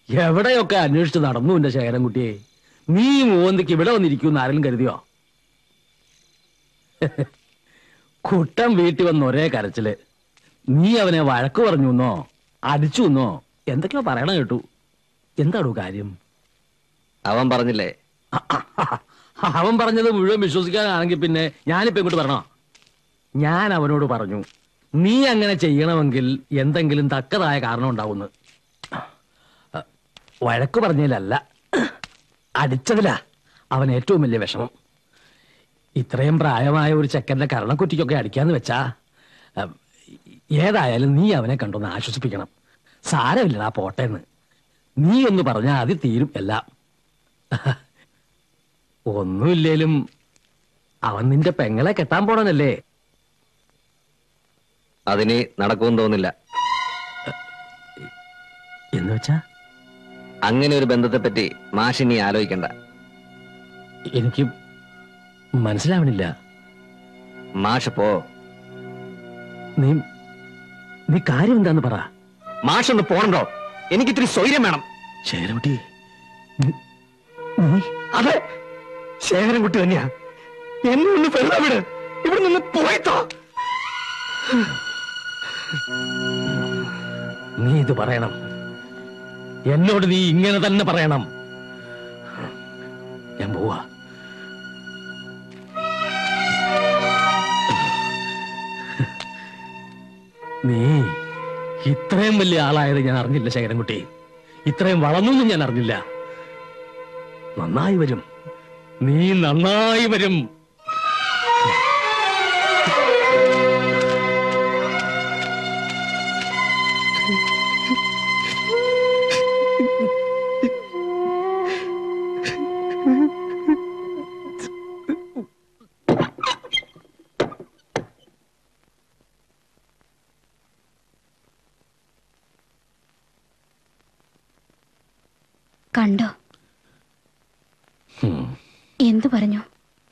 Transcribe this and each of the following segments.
എവിടെയൊക്കെ അന്വേഷിച്ച് നടന്നു എന്റെ ശേഖരൻകുട്ടിയെ നീ മൂവന്തിക്ക് ഇവിടെ വന്നിരിക്കുമെന്ന് ആരെങ്കിലും കരുതിയോ കുട്ടൻ വീട്ടിൽ വന്ന ഒരേ കരച്ചില് നീ അവനെ വഴക്ക് പറഞ്ഞു എന്നോ അടിച്ചു എന്നോ എന്തൊക്കെയോ പറയണ കേട്ടു എന്താടോ കാര്യം അവൻ പറഞ്ഞില്ലേ അവൻ പറഞ്ഞത് മുഴുവൻ വിശ്വസിക്കാനാണെങ്കിൽ പിന്നെ ഞാനിപ്പോ ഇങ്ങോട്ട് പറഞ്ഞോ ഞാൻ അവനോട് പറഞ്ഞു നീ അങ്ങനെ ചെയ്യണമെങ്കിൽ എന്തെങ്കിലും തക്കതായ കാരണം ഉണ്ടാവുന്നു വഴക്ക് പറഞ്ഞതിലല്ല അടിച്ചതിലാ അവൻ ഏറ്റവും വലിയ വിഷമം ഇത്രയും പ്രായമായ ഒരു ചെക്കന്റെ കരണക്കുറ്റിക്കൊക്കെ അടിക്കാന്ന് വെച്ചാ അഹ്, ഏതായാലും നീ അവനെ കണ്ടൊന്ന് ആശ്വസിപ്പിക്കണം സാരമില്ലടാ പോട്ടേന്ന് നീ ഒന്ന് പറഞ്ഞാൽ അത് തീരും എല്ലാം ഒന്നുമില്ലേലും അവൻ നിന്റെ പെങ്ങളെ കെട്ടാൻ പോണനല്ലേ അതിന് നടക്കുമെന്ന് തോന്നില്ല എന്ന് വെച്ചാ അങ്ങനെ ഒരു ബന്ധത്തെപ്പറ്റി മാഷിനി ആലോചിക്കണ്ട എനിക്ക് മനസ്സിലാവണില്ല മാഷ് പോ നീ നീ കാര്യം എന്താന്ന് പറ മാഷൊന്ന് പോണോ എനിക്ക് ഇത്തിരി സ്വൈര്യം വേണം ശേഖരൻകുട്ടി അതെ ശേഖരൻകുട്ടി തന്നെയാ എന്നെ ഒന്ന് വെറുതെ വിട് ഇവിടെ നിന്ന് പോയിത്തോ നീ ഇത് പറയണം എന്നോട് നീ ഇങ്ങനെ തന്നെ പറയണം ഞാൻ പോവാ നീ ഇത്രയും വലിയ ആളായത് ഞാൻ അറിഞ്ഞില്ല ശേഖരൻകുട്ടി ഇത്രയും വളർന്നൊന്നും ഞാൻ അറിഞ്ഞില്ല നന്നായി വരും നീ നന്നായി വരും കണ്ടോ ഹും. എന്തു പറഞ്ഞു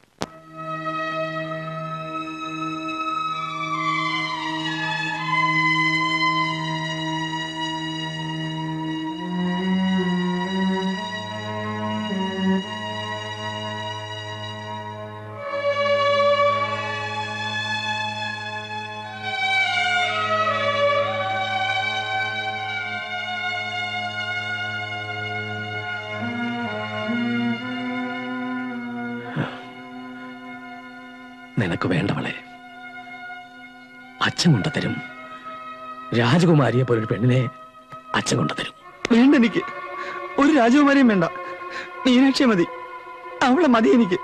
നിനക്ക് വേണ്ടവളെ അച്ഛൻ കൊണ്ടുതരും രാജകുമാരിയെ പോലൊരു പെണ്ണിനെ അച്ഛൻ കൊണ്ടുതരും വേണ്ട എനിക്ക് ഒരു രാജകുമാരിയും വേണ്ട മീനാക്ഷിയെ മതി അവളെ മതി എനിക്ക്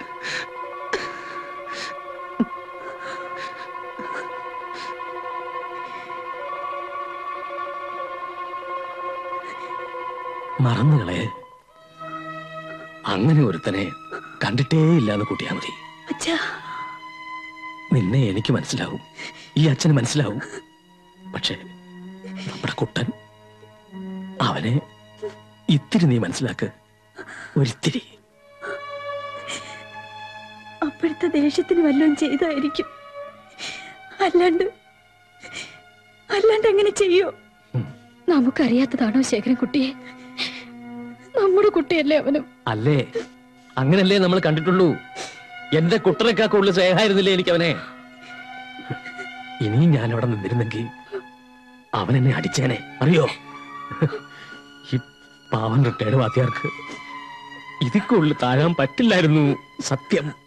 മറന്നുകളെ അങ്ങനെ ഒരുത്തനെ കണ്ടിട്ടേ ഇല്ലാന്ന് കൂട്ടിയാ മതി അച്ഛാ നിന്നെ എനിക്ക് മനസ്സിലാവും ഈ അച്ഛന് മനസ്സിലാവും പക്ഷേ നമ്മുടെ കുട്ടൻ അവനെ ഇത്തിരി നീ മനസ്സിലാക്ക് ഒരിത്തിരി അപ്പോഴത്തെ ദേഷ്യത്തിന് വല്ലതും ചെയ്തായിരിക്കും അല്ലാണ്ട് അല്ലാണ്ട് എങ്ങനെ ചെയ്യോ നമുക്കറിയാത്തതാണോ ശേഖരൻ കുട്ടിയെ നമ്മുടെ കുട്ടിയല്ലേ അവനും അല്ലേ അങ്ങനല്ലേ നമ്മൾ കണ്ടിട്ടുള്ളൂ എന്റെ കുട്ടനേക്കാ കൂടുതൽ സ്നേഹമായിരുന്നില്ലേ എനിക്ക് അവനെ ഇനിയും ഞാൻ അവിടെ നിന്നിരുന്നെങ്കിൽ അവൻ എന്നെ അടിച്ചേനെ അറിയോ ഈ പാവൻ റിട്ടയർഡ് വാത്തിയാർക്ക് ഇതിക്കുള്ളിൽ താഴാൻ പറ്റില്ലായിരുന്നു സത്യം